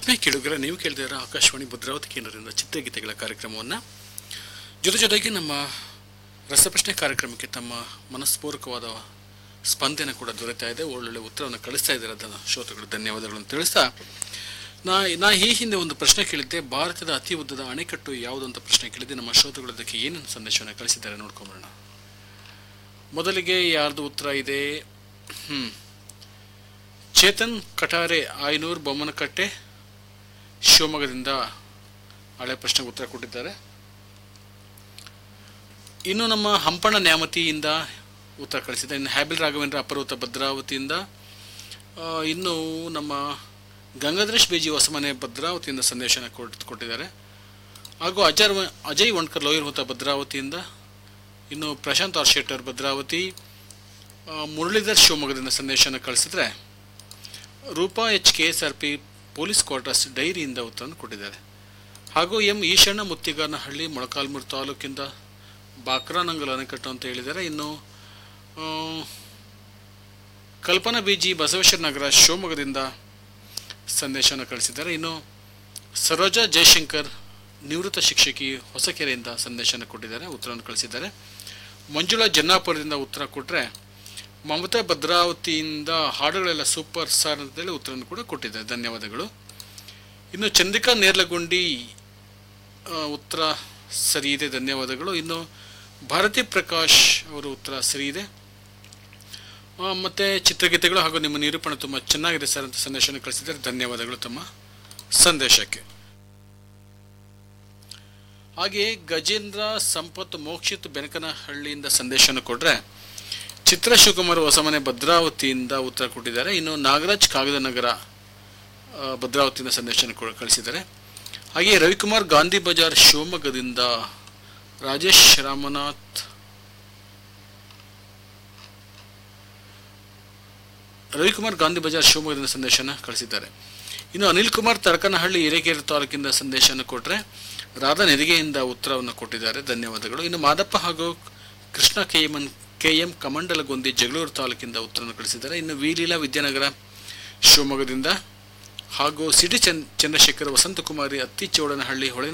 ಆತ್ಮೀಯ ಕೇಳುಗರ ನೀವು ಕೇಳಿದಿರ ಆಕಾಶವಾಣಿ ಭದ್ರಾವತಿ ಕೇಂದ್ರದಿಂದ ಚಿತ್ರಗೀತೆಗಳ ಕಾರ್ಯಕ್ರಮವನ್ನು ಜೊತೆ ಜೊತೆಗೆ ನಮ್ಮ ರಸಪ್ರಶ್ನೆ ಕಾರ್ಯಕ್ರಮಕ್ಕೆ ತಮ್ಮ ಮನಸ್ಪೂರ್ವಕವಾದ ಸ್ಪಂದನೆ ಕೂಡ ದೊರೆತಾ ಇದೆ ಒಳ್ಳೊಳ್ಳೆ ಉತ್ತರವನ್ನು ಕಳಿಸ್ತಾ ಇದ್ದಾರೆ ಅದನ್ನು ಶ್ರೋತೃಗಳು ಧನ್ಯವಾದಗಳನ್ನು ತಿಳಿಸ್ತಾ ನಾ ನಾ ಈ ಹಿಂದೆ ಒಂದು ಪ್ರಶ್ನೆ ಕೇಳಿದ್ದೆ ಭಾರತದ ಅತಿ ಉದ್ದದ ಅಣೆಕಟ್ಟು ಯಾವುದು ಅಂತ ಪ್ರಶ್ನೆ ಕೇಳಿದ್ದೆ ನಮ್ಮ ಶ್ರೋತೃಗಳು ಅದಕ್ಕೆ ಏನೇನು ಸಂದೇಶವನ್ನು ಕಳಿಸಿದ್ದಾರೆ ನೋಡ್ಕೊಂಬರೋಣ ಮೊದಲಿಗೆ ಯಾರ್ದು ಉತ್ತರ ಇದೆ ಹ್ಮ್ ಚೇತನ್ ಕಟಾರೆ ಆಯನೂರು ಬೊಮ್ಮನಕಟ್ಟೆ ಶಿವಮೊಗ್ಗದಿಂದ ಹಳೆ ಪ್ರಶ್ನೆಗೆ ಉತ್ತರ ಕೊಟ್ಟಿದ್ದಾರೆ ಇನ್ನು ನಮ್ಮ ಹಂಪಣ್ಣ ನ್ಯಾಮತಿಯಿಂದ ಉತ್ತರ ಕಳಿಸಿದ್ದಾರೆ ಇನ್ನು ಹ್ಯಾಬಿಲ್ ರಾಘವೇಂದ್ರ ಅಪರ್ವತ ಭದ್ರಾವತಿಯಿಂದ ಆ, ಇನ್ನು ನಮ್ಮ ಗಂಗಾಧರೇಶ್ ಬೇಜಿ ಹೊಸಮನೆ ಭದ್ರಾವತಿಯಿಂದ ಸಂದೇಶನ ಕೊಟ್ ಕೊಟ್ಟಿದ್ದಾರೆ ಹಾಗೂ ಅಜರ್ ವ- ಅಜಯ್ ವಣ್ಕರ್ ಲೋಯರ್ಹುತ ಭದ್ರಾವತಿಯಿಂದ ಇನ್ನು ಪ್ರಶಾಂತ್ ಆರ್ ಶೆಟ್ಟರ್ ಭದ್ರಾವತಿ ಆ, ಮುರಳೀಧರ್ ಶಿವಮೊಗ್ಗದಿಂದ ಸಂದೇಶನ ಕಳಿಸಿದ್ರೆ Rupa H K S R P police quarters ಡೈರಿಯಿಂದ ಉತ್ತರವನ್ನು ಕೊಟ್ಟಿದ್ದಾರೆ ಹಾಗೂ ಎಂ ಈಶಣ್ಣ ಮುತ್ತಿಗಾನಹಳ್ಳಿ ಮೊಳಕಾಲ್ಮೂರು ತಾಲೂಕಿಂದ ಬಾಕ್ರಾನಂಗಲ್ ಅಣೆಕಟ್ಟು ಅಂತ ಹೇಳಿದ್ದಾರೆ ಇನ್ನು ಆ, ಕಲ್ಪನಾ ಬಿಜಿ ಬಸವೇಶ್ವರ ನಗರ ಶಿವಮೊಗ್ಗದಿಂದ ಸಂದೇಶನ ಕಳಿಸಿದ್ದಾರೆ ಇನ್ನು ಸರೋಜಾ ಜಯಶಂಕರ್ ನಿವೃತ್ತ ಶಿಕ್ಷಕಿ ಹೊಸಕೆರೆಯಿಂದ ಸಂದೇಶನ ಕೊಟ್ಟಿದ್ದಾರೆ ಉತ್ತರವನ್ನು ಕಳಿಸಿದ್ದಾರೆ ಮಂಜುಳಾ ಜನ್ನಾಪುರದಿಂದ ಉತ್ತರ ಕೊಟ್ಟರೆ ಮಮತಾ ಭದ್ರಾವತಿಯಿಂದ ಹಾಡುಗಳೆಲ್ಲ ಸೂಪರ್ ಸ್ಟಾರ್ ಅಂತೇಳಿ ಉತ್ತರವನ್ನು ಕೂಡ ಕೊಟ್ಟಿದ್ದಾರೆ ಧನ್ಯವಾದಗಳು ಇನ್ನು ಚಂದ್ರಿಕಾ ನೇರ್ಲಗುಂಡಿ ಆ, ಉತ್ತರ ಸರಿ ಇದೆ ಧನ್ಯವಾದಗಳು ಇನ್ನು ಭಾರತಿ ಪ್ರಕಾಶ್ ಅವರ ಉತ್ತರ ಸರಿ ಇದೆ ಆ, ಮತ್ತೆ ಚಿತ್ರಗೀತೆಗಳು ಹಾಗೂ ನಿಮ್ಮ ನಿರೂಪಣೆ ತುಂಬ ಚೆನ್ನಾಗಿದೆ ಸರ್ ಅಂತ ಸಂದೇಶನ ಕಳಿಸಿದ್ದಾರೆ ಧನ್ಯವಾದಗಳು ತಮ್ಮ ಸಂದೇಶಕ್ಕೆ ಹಾಗೆಯೇ ಗಜೇಂದ್ರ ಸಂಪತ್ ಮೋಕ್ಷಿತ್ ಬೆನಕನಹಳ್ಳಿಯಿಂದ ಸಂದೇಶನ ಕೊಟ್ರೆ ಚಿತ್ರ ಶಿವಕುಮಾರ್ ಹೊಸಮನೆ ಭದ್ರಾವತಿಯಿಂದ ಉತ್ತರ ಕೊಟ್ಟಿದ್ದಾರೆ ಇನ್ನು ನಾಗರಾಜ್ ಕಾಗದನಗರ ಆ, ಭದ್ರಾವತಿಯಿಂದ ಸಂದೇಶನ ಕೊ- ಕಳಿಸಿದ್ದಾರೆ ಹಾಗೆಯೇ ರವಿಕುಮಾರ್ ಗಾಂಧಿ ಬಜಾರ್ ಶಿವಮೊಗ್ಗದಿಂದ ರಾಜೇಶ್ ರಾಮನಾಥ್ ರವಿಕುಮಾರ್ ಗಾಂಧಿ ಬಜಾರ್ ಶಿವಮೊಗ್ಗದಿಂದ ಸಂದೇಶನ ಕಳಿಸಿದ್ದಾರೆ ಇನ್ನು ಅನಿಲ್ ಕುಮಾರ್ ತಡಕನಹಳ್ಳಿ ಹಿರೇಕೆರೆ ತಾಲೂಕಿಂದ ಸಂದೇಶನ ಕೊಟ್ಟರೆ ರಾಧಾ ನೆರಿಗೆಯಿಂದ ಉತ್ತರವನ್ನು ಕೊಟ್ಟಿದ್ದಾರೆ ಧನ್ಯವಾದಗಳು ಇನ್ನು ಮಾದಪ್ಪ ಹಾಗೂ Krishna K M K M Kamandalagondi Jagalur ತಾಲೂಕಿಂದ ಉತ್ತರವನ್ನು ಕಳಿಸಿದ್ದಾರೆ ಇನ್ನು ವಿಲೀಲಾ ವಿದ್ಯಾನಗರ ಶಿವಮೊಗ್ಗದಿಂದ ಹಾಗೂ ಸಿಟಿ ಚಂದ್ ಚಂದ್ರಶೇಖರ್ ವಸಂತಕುಮಾರಿ ಅತ್ತಿಚೌಡನಹಳ್ಳಿ ಹೊಳೆ